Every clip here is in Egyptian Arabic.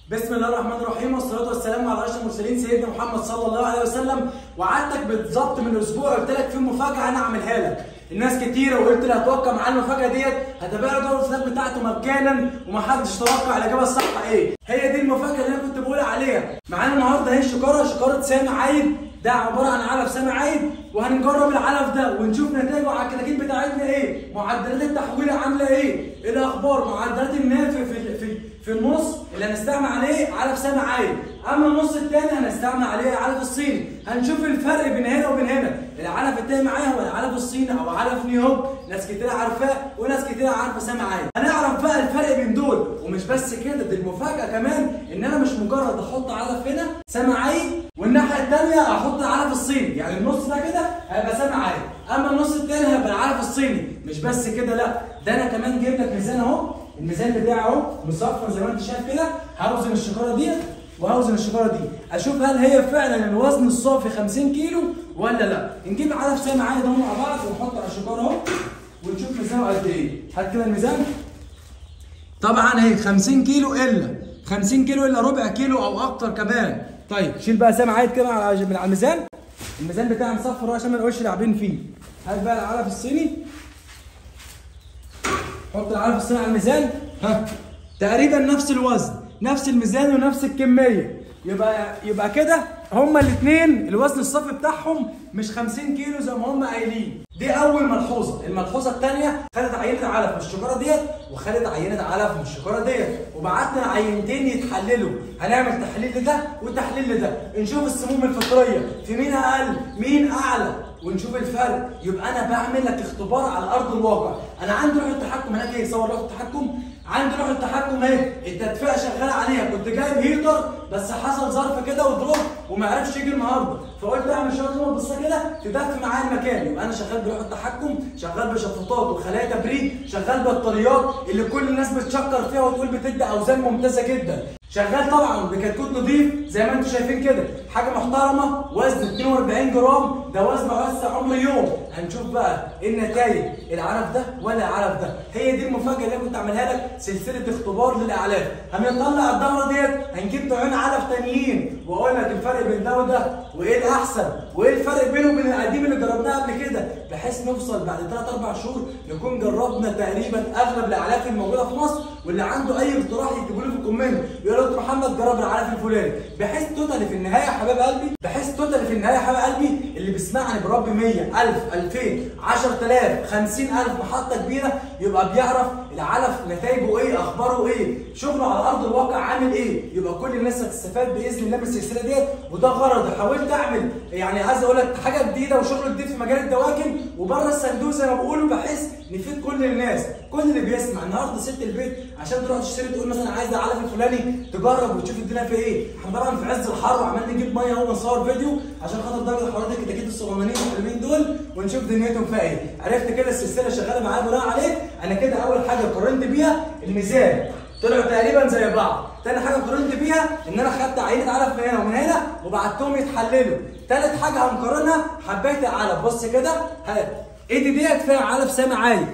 بسم الله الرحمن الرحيم والصلاه والسلام على اشرف المرسلين سيدنا محمد صلى الله عليه وسلم وعدتك بالظبط من اسبوع قلت لك في مفاجاه انا اعملها لك الناس كتيره وقلت لي هتوقع معانا المفاجاه ديت هتبقى دور الفلات بتاعته مجانا ومحدش توقع الاجابه الصح ايه هي دي المفاجاه اللي انا كنت بقول عليها معانا النهارده اهي الشكاره شكاره سامي عايد ده عباره عن علف سامي عايد وهنجرب العلف ده ونشوف نتائجه على الكتاكيت بتاعتنا ايه معدلات التحويل عامله ايه ايه الاخبار معدلات النافع في في في النص اللي هنستعمل عليه علف سامي عايد اما النص الثاني هنستعمل عليه العلف الصيني هنشوف الفرق بين هنا وبين هنا العلف التاني معايا هو العلف الصيني او علف نيويورك ناس كتير عارفاه وناس كتير عارفه سامي عايد هنعرف بقى الفرق بين دول ومش بس كده دي المفاجاه كمان ان انا مش مجرد احط علف هنا سامي عايد والناحيه الثانيه احط العلف الصيني يعني النص ده كده هيبقى سامي عايد اما النص الثاني هيبقى العلف الصيني مش بس كده لا ده انا كمان جايب لك ميزان اهو الميزان بتاعي اهو مصفر زي ما انت شايف كده هوزن الشكاره ديت وهوزن الشكاره دي اشوف هل هي فعلا الوزن الصافي 50 كيلو ولا لا نجيب علف سامي عادي اهو مع بعض ونحط على الشكاره اهو ونشوف ميزانه قد ايه هات كده الميزان طبعا اهي 50 كيلو الا 50 كيلو الا ربع كيلو او اكتر كمان طيب شيل بقى سامي عايد كده على من على الميزان الميزان بتاعي مصفر عشان ما نقولش لاعبين فيه هات بقى العلف الصيني حط العلف الصيني على الميزان ها تقريبا نفس الوزن نفس الميزان ونفس الكميه يبقى يبقى كده هما الاثنين الوزن الصافي بتاعهم مش 50 كيلو زي ما هما قايلين دي اول ملحوظه الملحوظه الثانيه خدت عينه علف من الشكاره ديت وخدت عينه علف من الشكاره ديت وبعتنا عينتين يتحللوا هنعمل تحليل لده وتحليل لده نشوف السموم الفطريه في مين اقل مين اعلى ونشوف الفرق يبقى انا بعمل لك اختبار على ارض الواقع انا عندي روح التحكم هناك ايه صور روح التحكم عندي روح التحكم اهي التدفئه شغاله عليها كنت جايب هيتر بس حصل ظرف كده ودروب وما عرفش يجي النهارده فقلت اعمل شويه نور بصه كده تدفي معايا المكان يبقى انا شغال بروح التحكم شغال بشفطات وخلايا تبريد شغال بطاريات اللي كل الناس بتشكر فيها وتقول بتدي اوزان ممتازه جدا شغال طبعا بكتكوت نضيف زي ما انتم شايفين كده حاجه محترمه وزن 42 جرام ده وزن بس عمر يوم هنشوف بقى ايه النتائج العلف ده ولا العلف ده هي دي المفاجاه اللي انا كنت عاملها لك سلسله اختبار للاعلاف هنطلع الدوره ديت هنجيب نوعين علف تانيين واقول لك الفرق بين ده وده وايه الاحسن وايه الفرق بينه وبين القديم اللي جربناه قبل كده بحيث نوصل بعد 3 4 شهور نكون جربنا تقريبا اغلب الاعلاف الموجوده في مصر واللي عنده اي اقتراح يكتبوا لي في الكومنت يقول له محمد جرب العلف الفلاني بحيث توتال في النهايه يا حبايب قلبي بحيث توتال في النهايه يا حبايب قلبي اللي بيسمعني بربي 100 1000 2000 10000 50000 محطه كبيره يبقى بيعرف العلف نتائجه ايه اخباره ايه شغله على ارض الواقع عامل ايه يبقى كل الناس هتستفاد باذن الله من السلسله ديت وده غرض حاولت اعمل يعني عايز اقول لك حاجه جديده وشغل جديد في مجال الدواجن وبره الصندوق زي ما بقولوا بحيث نفيد كل الناس كل اللي بيسمع النهارده ست البيت عشان تروح تشتري تقول مثلا عايز العلف الفلاني تجرب وتشوف الدنيا في ايه احنا طبعا في عز الحر وعمال نجيب ميه اهو ونصور فيديو عشان خاطر درجه حراره الكتاكيت الصغننين الحلوين دول ونشوف دنيتهم فيها ايه عرفت كده السلسله شغاله معايا بناء عليه انا كده اول حاجه قارنت بيها الميزان طلعوا تقريبا زي بعض تاني حاجه قارنت بيها ان انا خدت عينه علف من هنا ومن هنا وبعتهم يتحللوا تالت حاجه هنقارنها حبيت العلف بص كده هات ايدي ديت فيها علف سامي عايد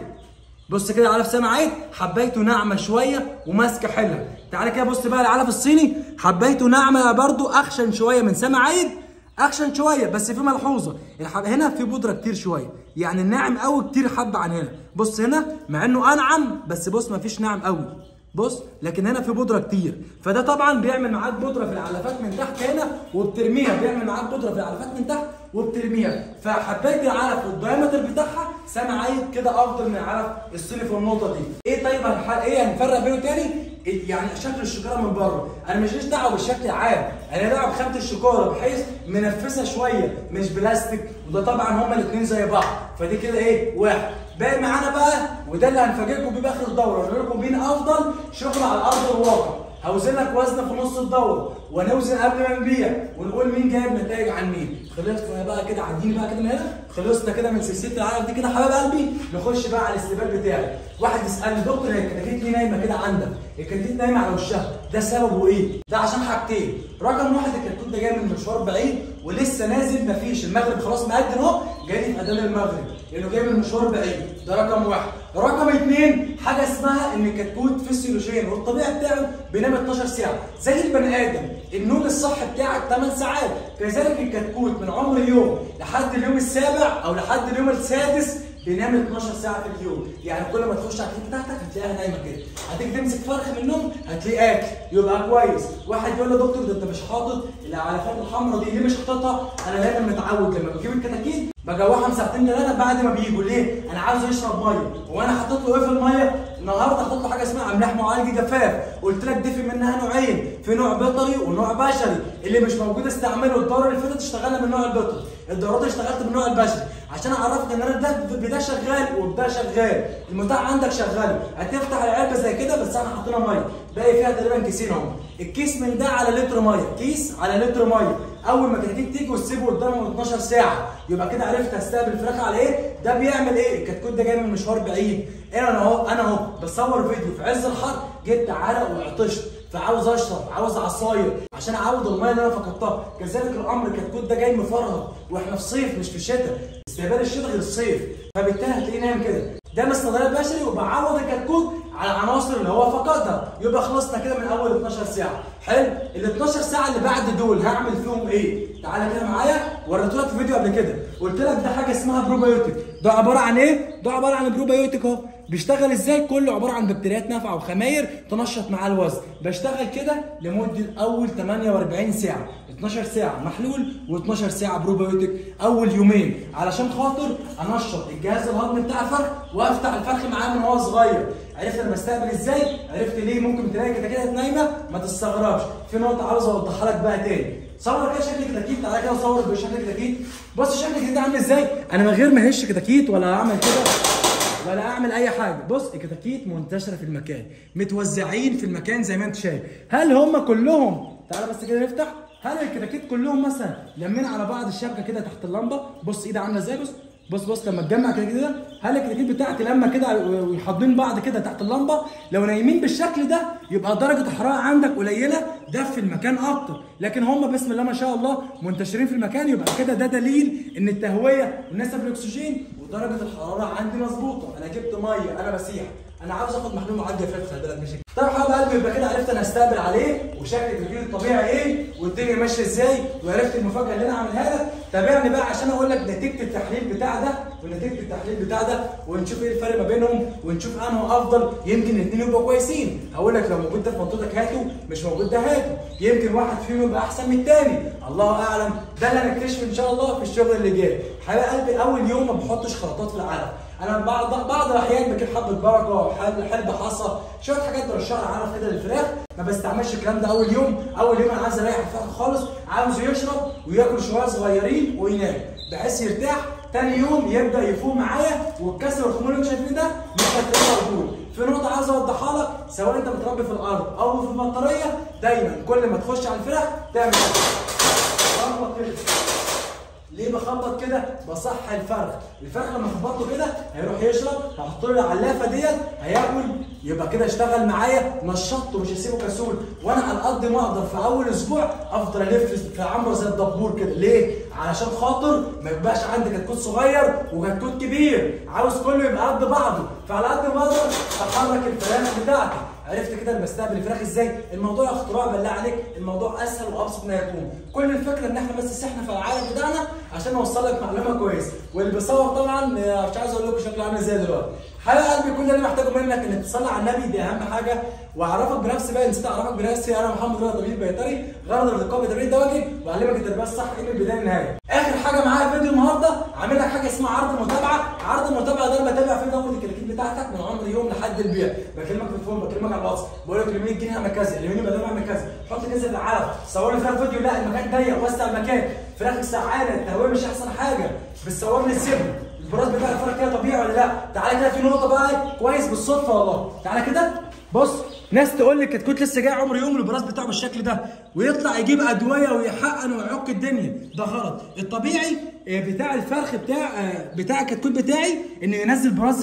بص كده علف سامي عايد حبيته ناعمه شويه وماسكه حلوه تعالى كده بص بقى العلف الصيني حبيته ناعمه برده اخشن شويه من سامي عايد اخشن شويه بس في ملحوظه الحب... هنا في بودره كتير شويه يعني الناعم قوي كتير حبه عن هنا بص هنا مع انه انعم بس بص مفيش ناعم قوي بص لكن هنا في بودره كتير فده طبعا بيعمل معاك بودره في العلفات من تحت هنا وبترميها بيعمل معاك بودره في العلفات من تحت وبترميها فحبيت العلف والدايمتر بتاعها سامع عايد كده افضل من العلف الصيني في النقطه دي ايه طيب هنحل ايه هنفرق بينه تاني يعني شكل الشكاره من بره انا مش ليش دعوه بالشكل العام انا دعوه بخامه الشكاره بحيث منفسه شويه مش بلاستيك وده طبعا هما الاثنين زي بعض فدي كده ايه واحد باقي معانا بقى وده اللي هنفاجئكم بيه باخر الدوره نقول لكم مين افضل شغل على ارض الواقع هوزن لك وزن في نص الدوره ونوزن قبل ما نبيع ونقول مين جايب نتائج عن مين خلصنا بقى كده عديني بقى كده من هنا خلصنا كده من سلسله العالم دي كده حبايب قلبي نخش بقى على الاستقبال بتاعي واحد يسالني دكتور هي الكتاكيت ليه نايمه كده عندك الكتكوت نايمه على وشها ده سببه ايه ده عشان حاجتين رقم واحد الكتكوت ده جاي من مشوار بعيد ولسه نازل مفيش المغرب خلاص مقدم اهو جاي في اذان المغرب لانه جاي من مشوار بعيد ده رقم واحد رقم اثنين حاجه اسمها ان الكتكوت فسيولوجيا والطبيعي بتاعه بينام 12 ساعه زي البني ادم النوم الصح بتاعك 8 ساعات كذلك الكتكوت من عمر يوم لحد اليوم السابع او لحد اليوم السادس بينام 12 ساعه في اليوم يعني كل ما تخش على الكتاب بتاعتك هتلاقيها نايمه كده هتيجي تمسك فرخ من النوم هتلاقيه اكل يبقى كويس واحد يقول له دكتور ده انت مش حاطط العلافات الحمراء دي ليه مش حاططها انا دايما متعود لما بجيب الكتاكيت بجوعهم ساعتين ثلاثه بعد ما بيجوا ليه انا عاوزه يشرب ميه وانا حاطط له ايه في الميه النهارده حاطط له حاجه اسمها املاح معالج جفاف قلت لك دي في منها نوعين في نوع بيطري ونوع بشري اللي مش موجود استعمله الدوره اللي فاتت اشتغلنا بالنوع البيطري الدورات اشتغلت بالنوع البشري عشان اعرفك ان انا ده بده شغال وده شغال المتاح عندك شغال هتفتح العلبه زي كده بس احنا حاطينها ميه باقي فيها تقريبا كيسين اهو الكيس من ده على لتر ميه كيس على لتر ميه اول ما كتكوت تيجي وتسيبه قدامه 12 ساعه يبقى كده عرفت هستقبل الفراخ على ايه ده بيعمل ايه الكتكوت ده جاي من مشوار بعيد انا اهو انا اهو بصور فيديو في عز الحر جبت عرق وعطشت فعاوز اشرب عاوز عصاير عشان اعوض الميه اللي انا فقدتها كذلك الامر الكتكوت ده جاي مفرهد واحنا في صيف مش في شتاء استقبال الشتاء غير الصيف فبالتالي هتلاقيه نايم كده ده مستغلات بشري وبعوض الكتكوت على العناصر اللي هو فقدها يبقى خلصنا كده من اول 12 ساعه حلو ال 12 ساعه اللي بعد دول هعمل فيهم ايه تعالى كده معايا وريته لك في فيديو قبل كده قلت لك ده حاجه اسمها بروبايوتيك ده عباره عن ايه ده عباره عن بروبايوتيك اهو بيشتغل ازاي كله عباره عن بكتيريات نافعه وخماير تنشط معاه الوزن بشتغل كده لمده اول 48 ساعه 12 ساعه محلول و12 ساعه بروبايوتيك اول يومين علشان خاطر انشط الجهاز الهضمي بتاع الفرخ وافتح الفرخ معاه من هو صغير عرفت انا بستقبل ازاي عرفت ليه ممكن تلاقي كده كده نايمه ما تستغربش في نقطه عاوز اوضحها لك بقى تاني صور كده شكل كتاكيت تعالى كده صور بشكل كتاكيت بص شكل الكتاكيت عامل ازاي انا من غير ما اهش كتاكيت ولا اعمل كده ولا اعمل اي حاجه بص الكتاكيت منتشره في المكان متوزعين في المكان زي ما انت شايف هل هم كلهم تعالى بس كده نفتح هل الكتاكيت كلهم مثلا لمين على بعض الشبكه كده تحت اللمبه بص ايدي عامله ازاي بص بص بص لما تجمع كده كده هل الكتاكيت بتاعتي لما كده ويحضنين بعض كده تحت اللمبه لو نايمين بالشكل ده يبقى درجه الحراره عندك قليله ده في المكان اكتر لكن هم بسم الله ما شاء الله منتشرين في المكان يبقى كده ده دليل ان التهويه ونسب الاكسجين ودرجه الحراره عندي مظبوطه انا جبت ميه انا بسيح انا عاوز اخد محلول معدي فات خلي بالك مش طب حبيب قلبي يبقى كده عرفت انا استقبل عليه وشكل التفكير الطبيعي ايه والدنيا ماشيه ازاي وعرفت المفاجاه اللي انا عاملها لك تابعني بقى عشان اقول لك نتيجه التحليل بتاع ده ونتيجه التحليل بتاع ده ونشوف ايه الفرق ما بينهم ونشوف انه افضل يمكن الاثنين يبقوا كويسين هقول لك لو موجود ده في منطقتك هاته مش موجود ده هاته يمكن واحد فيهم يبقى احسن من الثاني الله اعلم ده اللي هنكتشفه ان شاء الله في الشغل اللي جاي حبيب قلبي اول يوم ما بحطش خلطات في العلف انا بعض بعض الاحيان بجيب حبه بركه حلبة حصى شويه حاجات برشها علف كده للفراخ ما بستعملش الكلام ده اول يوم اول يوم انا عايز اريح الفراخ خالص عاوزه يشرب وياكل شويه صغيرين وينام بحيث يرتاح تاني يوم يبدا يفوق معايا والكسر والخمول اللي انتوا شايفين ده مش هتلاقيه موجود في نقطة عايز اوضحها لك سواء انت متربي في الارض او في البطارية دايما كل ما تخش على الفراخ تعمل كده ليه بخبط كده؟ بصحي الفرخ، الفرخ لما اخبطه كده هيروح يشرب، هحط له العلافه ديت هياكل يبقى كده اشتغل معايا نشطته مش هسيبه كسول، وانا على قد ما اقدر في اول اسبوع افضل الف في عمره زي الدبور كده، ليه؟ علشان خاطر ما يبقاش عندي كتكوت صغير وكتكوت كبير، عاوز كله يبقى قد بعضه، فعلى قد ما اقدر احرك الفراخ بتاعتي، عرفت كده انا بستقبل الفراخ ازاي؟ الموضوع اختراع بالله عليك، الموضوع اسهل وابسط ما يكون، كل الفكره ان احنا بس احنا في العالم بتاعنا عشان اوصل لك معلومه كويسه، واللي بيصور طبعا مش عايز اقول لكم شكله عامل ازاي دلوقتي. حبيب قلبي كل اللي محتاجه منك انك تصلي على النبي دي اهم حاجه واعرفك بنفسي بقى نسيت اعرفك بنفسي انا محمد رضا طبيب بيطري غرض اللقاء بتمرين دوجي واعلمك التربيه الصح ايه من البدايه للنهايه. اخر حاجه معايا في فيديو النهارده عامل لك حاجه اسمها عرض متابعه، عرض المتابعه ده انا بتابع فيه دوره الكلاكيت بتاعتك من عمر يوم لحد البيع، بكلمك في الفون بكلمك على الواتس بقول لك اليمين الجنيه اعمل كذا، اليمين البدل اعمل كذا، حط كذا في العلف، صور لي فيها فيديو لا المكان ضيق وسع المكان، فراخ سعانه التهويه مش احسن حاجه، بتصور لي السبن، البراز بتاع الفرق كده طبيعي ولا لا؟ تعالى كده في نقطة بقى كويس بالصدفة والله، تعالى كده بص ناس تقول لي كتكوت لسه جاي عمر يوم البراز بتاعه بالشكل ده ويطلع يجيب ادويه ويحقن ويعك الدنيا ده غلط الطبيعي بتاع الفرخ بتاع بتاع الكتكوت بتاعي انه ينزل براز زي ده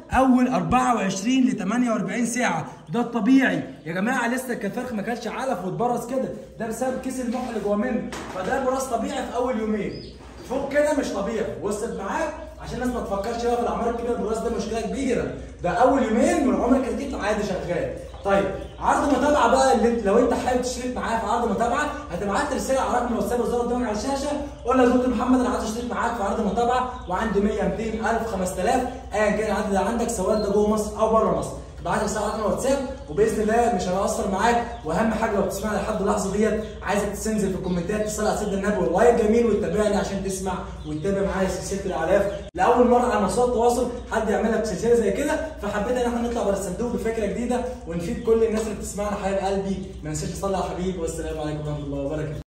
اول 24 ل 48 ساعه ده الطبيعي يا جماعه لسه الفرخ ما كانش علف واتبرص كده ده بسبب كيس المح اللي جوه منه فده براس طبيعي في اول يومين فوق كده مش طبيعي وصلت معاك عشان الناس ما تفكرش بقى في الاعمار الكبيره البراس ده مشكله كبيره ده اول يومين من عمر الكتيت عادي شغال طيب عرض متابعه بقى اللي انت لو انت حابب تشترك معايا في عرض متابعه هتبعت لي رساله على رقم الواتساب اللي ظهر قدامك على الشاشه قول لي يا دكتور محمد انا عايز اشترك معاك في عرض متابعه وعندي 100 200 1000 5000 ايا كان العدد اللي عندك سواء ده جوه مصر او بره مصر ابعت لي رساله على رقم الواتساب وباذن الله مش هنقصر معاك واهم حاجه لو بتسمعني لحد اللحظه ديت عايزك تنزل في الكومنتات تصلي على سيدنا النبي واللايك جميل وتتابعني عشان تسمع وتتابع معايا سلسله الاعلاف لاول مره على منصات التواصل حد يعمل لك سلسله زي كده فحبيت ان احنا نطلع بره الصندوق بفكره جديده ونفيد كل الناس اللي بتسمعنا حبايب قلبي ما ننساش تصلي على حبيبي والسلام عليكم ورحمه الله وبركاته